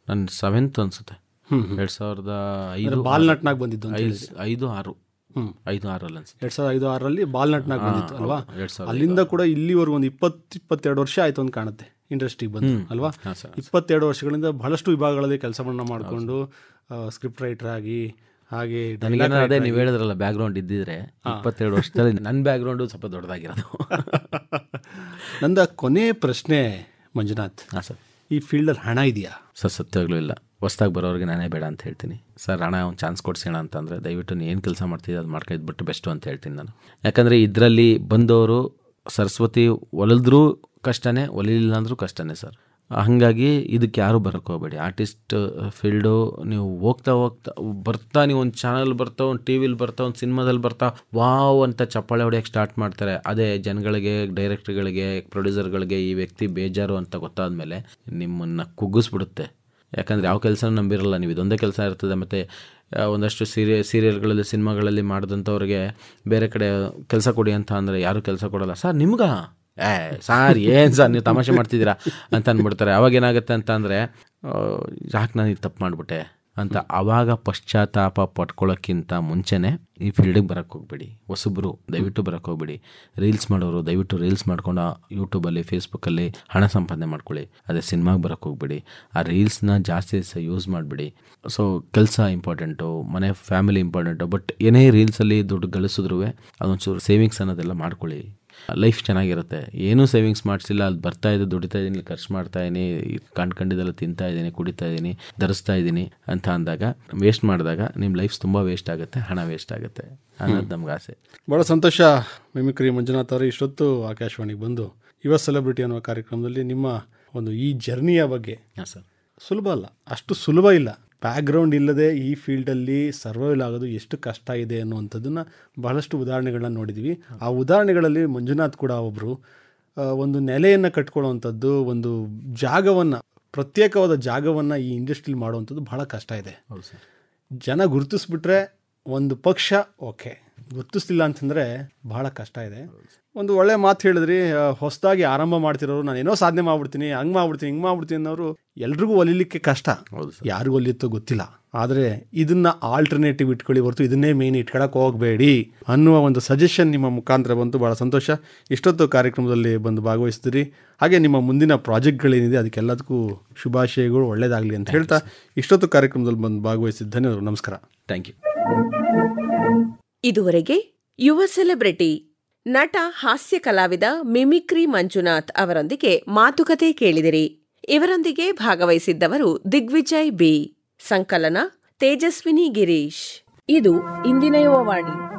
ನನ್ನ ಸೆವೆಂತ್ ಅನ್ಸುತ್ತೆ ಹ್ಮ್, ಎರಡು ಸಾವಿರದ ಐದು ಬಾಲ್ ನಟ್ನಾಗ್ ಬಂದಿದ್ದು ಅಂತ ಐದು ಐದು ಆರು ಹ್ಮ್. ಐದು ಆರಲ್ಲಿ ಅನ್ಸುತ್ತೆ ಎರಡ್ ಸಾವಿರದ ಐದು ಆರರಲ್ಲಿ ಬಾಲ್ ನಟ್ನಾಗ್ ಬಂದಿತ್ತು ಅಲ್ವಾ ಎರಡು ಸಾವಿರದ ಅಲ್ಲಿಂದ ಕೂಡ ಇಲ್ಲಿವರೆಗೂ ಒಂದು ಇಪ್ಪತ್ತು ಇಪ್ಪತ್ತೆರಡು ವರ್ಷ ಆಯ್ತು ಅಂತ ಕಾಣುತ್ತೆ ಇಂಡಸ್ಟ್ರಿಗೆ ಬಂದು ಅಲ್ವಾ ಹಾಂ ಸರ್ ಇಪ್ಪತ್ತೆರಡು ವರ್ಷಗಳಿಂದ ಬಹಳಷ್ಟು ವಿಭಾಗಗಳಲ್ಲಿ ಕೆಲಸವನ್ನ ಮಾಡಿಕೊಂಡು ಸ್ಕ್ರಿಪ್ಟ್ ರೈಟರ್ ಆಗಿ ಹಾಗೆ ನನಗೇನೋ ಅದೇ ನೀವು ಹೇಳಿದ್ರಲ್ಲ ಬ್ಯಾಕ್ಗ್ರೌಂಡ್ ಇದ್ದಿದ್ರೆ ಇಪ್ಪತ್ತೆರಡು ವರ್ಷದಲ್ಲಿ ನನ್ನ ಬ್ಯಾಕ್ಗ್ರೌಂಡು ಸ್ವಲ್ಪ ದೊಡ್ಡದಾಗಿರೋದು ನಂದ ಕೊನೆ ಪ್ರಶ್ನೆ ಮಂಜುನಾಥ್ ಹಾಂ ಸರ್ ಈ ಫೀಲ್ಡಲ್ಲಿ ಹಣ ಇದೆಯಾ ಸರ್ ಸತ್ಯವಾಗ್ಲೂ ಇಲ್ಲ ಹೊಸ್ದಾಗಿ ಬರೋರಿಗೆ ನಾನೇ ಬೇಡ ಅಂತ ಹೇಳ್ತೀನಿ ಸರ್ ಹಣ ಒಂದು ಚಾನ್ಸ್ ಕೊಡ್ಸೋಣ ಅಂತಂದರೆ ದಯವಿಟ್ಟು ನೀನು ಏನು ಕೆಲಸ ಮಾಡ್ತಿದ್ದೆ ಅದು ಮಾಡ್ಕೊದ್ಬಿಟ್ಟು ಬೆಸ್ಟು ಅಂತ ಹೇಳ್ತೀನಿ ನಾನು ಯಾಕಂದರೆ ಇದರಲ್ಲಿ ಬಂದವರು ಸರಸ್ವತಿ ಒಲಿದ್ರೂ ಕಷ್ಟನೇ ಒಲಿಲಿಲ್ಲ ಅಂದರೂ ಕಷ್ಟನೇ ಸರ್ ಹಾಗಾಗಿ ಇದಕ್ಕೆ ಯಾರೂ ಬರೋಕ್ಕೆ ಹೋಗಬೇಡಿ ಆರ್ಟಿಸ್ಟ್ ಫೀಲ್ಡು ನೀವು ಹೋಗ್ತಾ ಹೋಗ್ತಾ ಬರ್ತಾ ನೀವು ಒಂದು ಚಾನಲ್ ಬರ್ತಾ ಒಂದು ಟಿ ವಿಲಿ ಬರ್ತಾ ಒಂದು ಸಿನಿಮಾದಲ್ಲಿ ಬರ್ತಾ ವಾವ್ ಅಂತ ಚಪ್ಪಾಳೆ ಹೊಡೆಯೋಕ್ಕೆ ಸ್ಟಾರ್ಟ್ ಮಾಡ್ತಾರೆ ಅದೇ ಜನಗಳಿಗೆ ಡೈರೆಕ್ಟ್ರ್ಗಳಿಗೆ ಪ್ರೊಡ್ಯೂಸರ್ಗಳಿಗೆ ಈ ವ್ಯಕ್ತಿ ಬೇಜಾರು ಅಂತ ಗೊತ್ತಾದ ನಿಮ್ಮನ್ನು ಕುಗ್ಗಿಸ್ಬಿಡುತ್ತೆ ಯಾಕಂದರೆ ಯಾವ ಕೆಲಸ ನಂಬಿರಲ್ಲ ನೀವು ಇದೊಂದೇ ಕೆಲಸ ಇರ್ತದೆ ಮತ್ತು ಒಂದಷ್ಟು ಸೀರಿಯ ಸೀರಿಯಲ್ಗಳಲ್ಲಿ ಸಿನಿಮಾಗಳಲ್ಲಿ ಮಾಡಿದಂಥವ್ರಿಗೆ ಬೇರೆ ಕಡೆ ಕೆಲಸ ಕೊಡಿ ಅಂತ ಅಂದರೆ ಯಾರೂ ಕೆಲಸ ಕೊಡಲ್ಲ ಸರ್ ನಿಮ್ಗಾ ಏ ಸಾರ್ ಏನು ಸರ್ ನೀವು ತಮಾಷೆ ಮಾಡ್ತಿದ್ದೀರಾ ಅಂತ ಅಂದ್ಬಿಡ್ತಾರೆ ಅವಾಗ ಏನಾಗುತ್ತೆ ಅಂತ ಅಂದರೆ ಯಾಕೆ ನಾನು ಇದು ತಪ್ಪು ಮಾಡಿಬಿಟ್ಟೆ ಅಂತ ಆವಾಗ ಪಶ್ಚಾತ್ತಾಪ ಪಡ್ಕೊಳ್ಳೋಕ್ಕಿಂತ ಮುಂಚೆನೇ ಈ ಫೀಲ್ಡಿಗೆ ಬರೋಕ್ಕೆ ಹೋಗ್ಬೇಡಿ ಹೊಸಬ್ರು ದಯವಿಟ್ಟು ಬರೋಕ್ಕೆ ಹೋಗ್ಬೇಡಿ ರೀಲ್ಸ್ ಮಾಡೋರು ದಯವಿಟ್ಟು ರೀಲ್ಸ್ ಮಾಡ್ಕೊಂಡು ಯೂಟ್ಯೂಬಲ್ಲಿ ಫೇಸ್ಬುಕ್ಕಲ್ಲಿ ಹಣ ಸಂಪಾದನೆ ಮಾಡ್ಕೊಳ್ಳಿ ಅದೇ ಸಿನಿಮಾಗೆ ಬರೋಕ್ಕೆ ಹೋಗ್ಬೇಡಿ ಆ ರೀಲ್ಸ್ನ ಜಾಸ್ತಿ ದಿವಸ ಯೂಸ್ ಮಾಡಿಬಿಡಿ ಸೊ ಕೆಲಸ ಇಂಪಾರ್ಟೆಂಟು ಮನೆ ಫ್ಯಾಮಿಲಿ ಇಂಪಾರ್ಟೆಂಟು ಬಟ್ ಏನೇ ರೀಲ್ಸಲ್ಲಿ ದುಡ್ಡು ಗಳಿಸಿದ್ರು ಅದೊಂಚೂರು ಸೇವಿಂಗ್ಸ್ ಅನ್ನೋದೆಲ್ಲ ಮಾಡ್ಕೊಳ್ಳಿ ಲೈಫ್ ಚೆನ್ನಾಗಿರುತ್ತೆ ಏನೂ ಸೇವಿಂಗ್ಸ್ ಮಾಡಿಸಿಲ್ಲ ಅಲ್ಲಿ ಬರ್ತಾ ಇದೆ ದುಡಿತಾ ಇದ್ದೀನಿ ಖರ್ಚು ಮಾಡ್ತಾ ಇದ್ದೀನಿ ಕಂಡ್ಕೊಂಡಿದ್ದೆಲ್ಲ ತಿಂತಾ ಇದ್ದೀನಿ ಕುಡಿತಾ ಇದ್ದೀನಿ ಧರಿಸ್ತಾ ಇದ್ದೀನಿ ಅಂತ ಅಂದಾಗ ವೇಸ್ಟ್ ಮಾಡಿದಾಗ ನಿಮ್ಮ ಲೈಫ್ ತುಂಬ ವೇಸ್ಟ್ ಆಗುತ್ತೆ ಹಣ ವೇಸ್ಟ್ ಆಗುತ್ತೆ ಅನ್ನೋದು ನಮ್ಗೆ ಆಸೆ ಭಾಳ ಸಂತೋಷ ಮಿಮಿಕ್ರಿ ಮಂಜುನಾಥ್ ಅವರು ಇಷ್ಟೊತ್ತು ಆಕಾಶವಾಣಿಗೆ ಬಂದು ಯುವ ಸೆಲೆಬ್ರಿಟಿ ಅನ್ನುವ ಕಾರ್ಯಕ್ರಮದಲ್ಲಿ ನಿಮ್ಮ ಒಂದು ಈ ಜರ್ನಿಯ ಬಗ್ಗೆ ಹಾಂ ಸರ್ ಸುಲಭ ಅಲ್ಲ ಅಷ್ಟು ಸುಲಭ ಇಲ್ಲ ಬ್ಯಾಕ್ಗ್ರೌಂಡ್ ಇಲ್ಲದೆ ಈ ಫೀಲ್ಡಲ್ಲಿ ಸರ್ವೈವಲ್ ಆಗೋದು ಎಷ್ಟು ಕಷ್ಟ ಇದೆ ಅನ್ನುವಂಥದ್ದನ್ನು ಬಹಳಷ್ಟು ಉದಾಹರಣೆಗಳನ್ನ ನೋಡಿದ್ವಿ ಆ ಉದಾಹರಣೆಗಳಲ್ಲಿ ಮಂಜುನಾಥ್ ಕೂಡ ಒಬ್ಬರು ಒಂದು ನೆಲೆಯನ್ನು ಕಟ್ಕೊಳ್ಳುವಂಥದ್ದು ಒಂದು ಜಾಗವನ್ನು ಪ್ರತ್ಯೇಕವಾದ ಜಾಗವನ್ನು ಈ ಇಂಡಸ್ಟ್ರಿಲಿ ಮಾಡುವಂಥದ್ದು ಬಹಳ ಕಷ್ಟ ಇದೆ ಹೌದು ಸರ್ ಜನ ಗುರುತಿಸ್ಬಿಟ್ರೆ ಒಂದು ಪಕ್ಷ ಓಕೆ ಗುರುತಿಸ್ಲಿಲ್ಲ ಅಂತಂದರೆ ಬಹಳ ಕಷ್ಟ ಇದೆ ಒಂದು ಒಳ್ಳೆ ಮಾತು ಹೇಳಿದ್ರಿ ಹೊಸದಾಗಿ ಆರಂಭ ಮಾಡ್ತಿರೋರು ನಾನು ಏನೋ ಸಾಧನೆ ಮಾಡ್ಬಿಡ್ತೀನಿ ಹಂಗೆ ಮಾಡ್ಬಿಡ್ತೀನಿ ಹಿಂಗೆ ಮಾಡ್ಬಿಡ್ತೀನಿ ಅನ್ನೋರು ಎಲ್ರಿಗೂ ಒಲಿಲಿಕ್ಕೆ ಕಷ್ಟ ಹೌದು ಸರ್ ಯಾರಿಗೂ ಒಲಿಯುತ್ತೋ ಗೊತ್ತಿಲ್ಲ ಆದರೆ ಇದನ್ನ ಆಲ್ಟರ್ನೇಟಿವ್ ಇಟ್ಕೊಳ್ಳಿ ಹೊರತು ಇದನ್ನೇ ಮೇನ್ ಇಟ್ಕೊಳಕ್ಕೆ ಹೋಗಬೇಡಿ ಅನ್ನುವ ಒಂದು ಸಜೆಷನ್ ನಿಮ್ಮ ಮುಖಾಂತರ ಬಂತು ಭಾಳ ಸಂತೋಷ ಇಷ್ಟೊತ್ತು ಕಾರ್ಯಕ್ರಮದಲ್ಲಿ ಬಂದು ಭಾಗವಹಿಸಿದಿರಿ ಹಾಗೆ ನಿಮ್ಮ ಮುಂದಿನ ಪ್ರಾಜೆಕ್ಟ್ಗಳೇನಿದೆ ಅದಕ್ಕೆಲ್ಲದಕ್ಕೂ ಶುಭಾಶಯಗಳು ಒಳ್ಳೇದಾಗಲಿ ಅಂತ ಹೇಳ್ತಾ ಇಷ್ಟೊತ್ತು ಕಾರ್ಯಕ್ರಮದಲ್ಲಿ ಬಂದು ಭಾಗವಹಿಸಿದ ಧನ್ಯವಾದಗಳು ನಮಸ್ಕಾರ ಥ್ಯಾಂಕ್ ಯು ಇದುವರೆಗೆ ಯುವ ಸೆಲೆಬ್ರಿಟಿ ನಟ ಹಾಸ್ಯ ಕಲಾವಿದ ಮಿಮಿಕ್ರಿ ಮಂಜುನಾಥ್ ಅವರೊಂದಿಗೆ ಮಾತುಕತೆ ಕೇಳಿದಿರಿ ಇವರೊಂದಿಗೆ ಭಾಗವಹಿಸಿದ್ದವರು ದಿಗ್ವಿಜಯ್ ಬಿ ಸಂಕಲನ ತೇಜಸ್ವಿನಿ ಗಿರೀಶ್ ಇದು ಇಂದಿನ ಯುವವಾಣಿ